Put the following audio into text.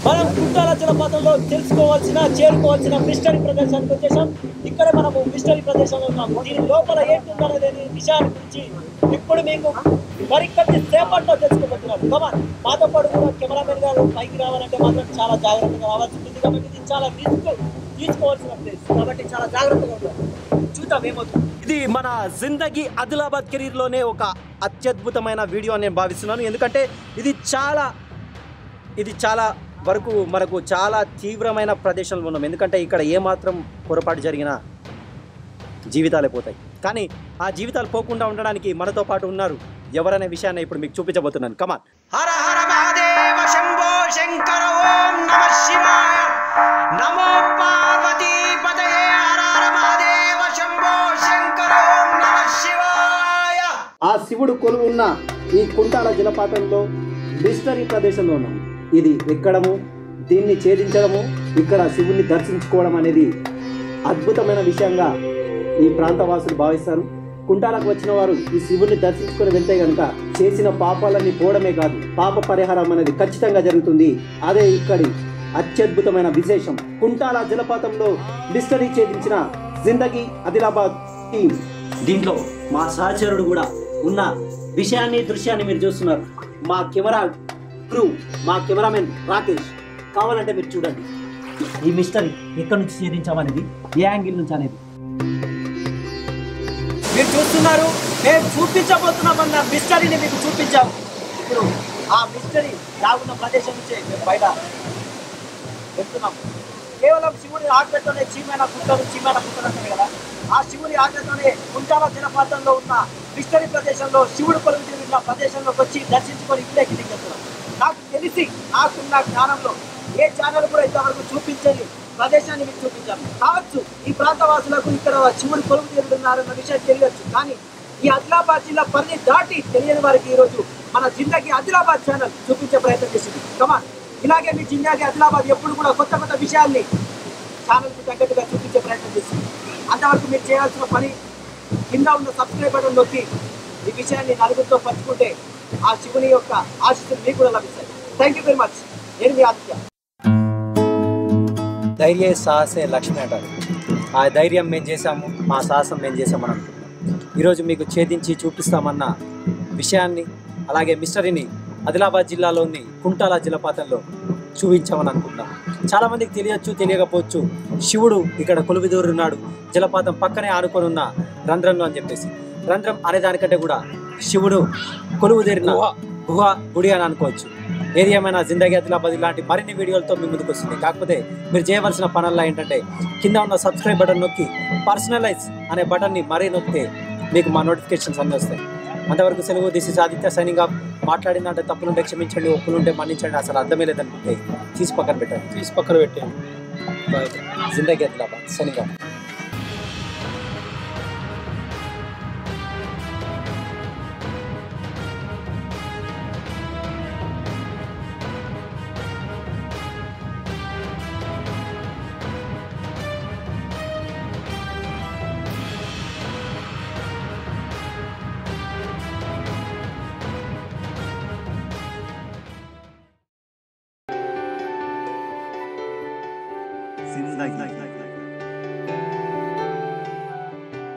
మనం కుట్టాల జలపాతంలో తెలుసుకోవాల్సిన చేరుకోవాల్సిన మిస్టరీ ప్రదేశానికి వచ్చేసాం ఇక్కడ మనము మిస్టరీ ప్రదేశంలో ఉన్నాము దీని లోపల ఏంటుందనే విషయాల గురించి ఇప్పుడు మీకు మరికొద్ది సేపట్లో తెలుసుకోబోతున్నాం కమాన్ మాతో పాటు కూడా కెమెరామెన్ గారు పైకి రావాలంటే మాత్రం చాలా జాగ్రత్తగా రావాల్సి ఉంటుంది కాబట్టి ఇది చాలా రిస్క్ తీసుకోవాల్సిన ప్లేస్ కాబట్టి చాలా జాగ్రత్తగా ఉండాలి చూద్దాం ఏమవుతుంది ఇది మన జిందగీ ఆదిలాబాద్ కెరీర్ లోనే ఒక అత్యద్భుతమైన వీడియో అని నేను భావిస్తున్నాను ఎందుకంటే ఇది చాలా ఇది చాలా వరకు మనకు చాలా తీవ్రమైన ప్రదేశంలో ఉన్నాం ఎందుకంటే ఇక్కడ ఏమాత్రం పొరపాటు జరిగినా జీవితాలే పోతాయి కానీ ఆ జీవితాలు పోకుండా ఉండడానికి మనతో పాటు ఉన్నారు ఎవరనే విషయాన్ని ఇప్పుడు మీకు చూపించబోతున్నాను కమాన్ హర హర మహాదేవ శంభో శంకర ఓం నమ శివాయ నమో పార్వతీ పదయే హర హర మహాదేవ శంభో శంకర ఓం నమ శివాయ ఆ శివుడు కొలువు ఉన్న ఈ కుంటాల జలపాతంలో మిస్టరీ ప్రదేశంలో ఉన్నాం ఇది ఎక్కడము దీన్ని ఛేదించడము ఇక్కడ శివుణ్ణి దర్శించుకోవడం అనేది అద్భుతమైన విషయంగా ఈ ప్రాంతవాసులు భావిస్తారు కుంటాలకు వచ్చిన వారు ఈ శివుణ్ణి దర్శించుకొని వెళ్తే గనుక చేసిన పాపాలన్నీ పోవడమే కాదు పాప పరిహారం అనేది ఖచ్చితంగా జరుగుతుంది అదే ఇక్కడి అత్యద్భుతమైన విశేషం కుంటాల జలపాతంలో మిస్టరీ ఛేదించిన జిందగీ ఆదిలాబాద్ టీం దీంట్లో మా సహచరుడు కూడా ఉన్న విషయాన్ని దృశ్యాన్ని మీరు చూస్తున్నారు మా కెమెరా క్రూ మా కెమెరామెన్ రాకేష్ కావాలంటే మీరు చూడండి ఈ మిస్టరీ ఎక్కడి నుంచి ఛేదించామనేది ఏ యాంగిల్ నుంచి అనేది మీరు చూస్తున్నారు మేము చూపించబోతున్నామన్న మిస్టరీని మీకు చూపించాము ఇప్పుడు ఆ మిస్టరీ దాగున్న ప్రదేశం నుంచే మేము బయట వెళ్తున్నాం కేవలం శివుడి ఆజ్ఞతోనే చీమైన కుట్టలు చీమైన కుట్టలు అంటారు కదా ఆ శివుడి ఆజ్ఞతోనే కుంటాల జలపాతంలో ఉన్న మిస్టరీ ప్రదేశంలో శివుడు కొలువు తిరిగిన ప్రదేశంలోకి వచ్చి దర్శించుకొని ఇప్పుడే కిందికి వెళ్తున్నాం నాకు తెలిసి నాకున్న జ్ఞానంలో ఏ ఛానల్ కూడా ఇంతవరకు చూపించని ప్రదేశాన్ని మీకు చూపించాను కావచ్చు ఈ ప్రాంత వాసులకు ఇక్కడ శివుడు కొలువు తీరుతున్నారన్న విషయం తెలియచ్చు కానీ ఈ ఆదిలాబాద్ జిల్లా పరిధి దాటి తెలియని వారికి ఈ రోజు మన జిల్లాకి ఆదిలాబాద్ ఛానల్ చూపించే ప్రయత్నం చేసింది కమాన్ ఇలాగే మీ జిల్లాకి ఆదిలాబాద్ ఎప్పుడు కూడా కొత్త కొత్త విషయాల్ని ఛానల్కి తగ్గట్టుగా చూపించే ప్రయత్నం చేసింది అంతవరకు మీరు చేయాల్సిన పని కింద ఉన్న సబ్స్క్రైబ్ బటన్ నొక్కి ఈ విషయాన్ని నలుగురితో పంచుకుంటే ఆ శివుని యొక్క ఆశీస్సులు మీకు కూడా లభిస్తాయి థ్యాంక్ యూ వెరీ మచ్ నేను మీ ఆదిత్య ధైర్య సాహసే లక్ష్మి అంటారు ఆ ధైర్యం మేము చేశాము మా సాహసం మేము చేసామని అనుకుంటున్నాం ఈరోజు మీకు ఛేదించి చూపిస్తామన్న విషయాన్ని అలాగే మిస్టరీని ఆదిలాబాద్ జిల్లాలోని కుంటాల జలపాతంలో చూపించామని అనుకుంటున్నాం చాలామందికి తెలియచ్చు తెలియకపోవచ్చు శివుడు ఇక్కడ కొలువిదూరున్నాడు జలపాతం పక్కనే ఆనుకొని ఉన్న రంధ్రంలో అని చెప్పేసి రంధ్రం అనే దానికంటే కూడా శివుడు కొలువు తీరిన గుహ గుడి అని అనుకోవచ్చు ఏది ఏమైనా జిందగీ ఆదిలాబాద్ ఇలాంటి మరిన్ని వీడియోలతో మీ ముందుకు వస్తుంది కాకపోతే మీరు చేయవలసిన పనుల్లో ఏంటంటే కింద ఉన్న సబ్స్క్రైబ్ బటన్ నొక్కి పర్సనలైజ్ అనే బటన్ని మరీ నొక్కితే మీకు మా నోటిఫికేషన్స్ అన్నీ వస్తాయి అంతవరకు సెలవు this is Aditya signing off మాట్లాడిందంటే తప్పులుంటే క్షమించండి ఒప్పులుంటే మన్నించండి అసలు అర్థమే లేదనుకుంటే తీసి పక్కన పెట్టండి తీసి పక్కన పెట్టండి జిందగీ ఆదిలాబాద్ సైనింగ్ ఆఫ్ जिंदगी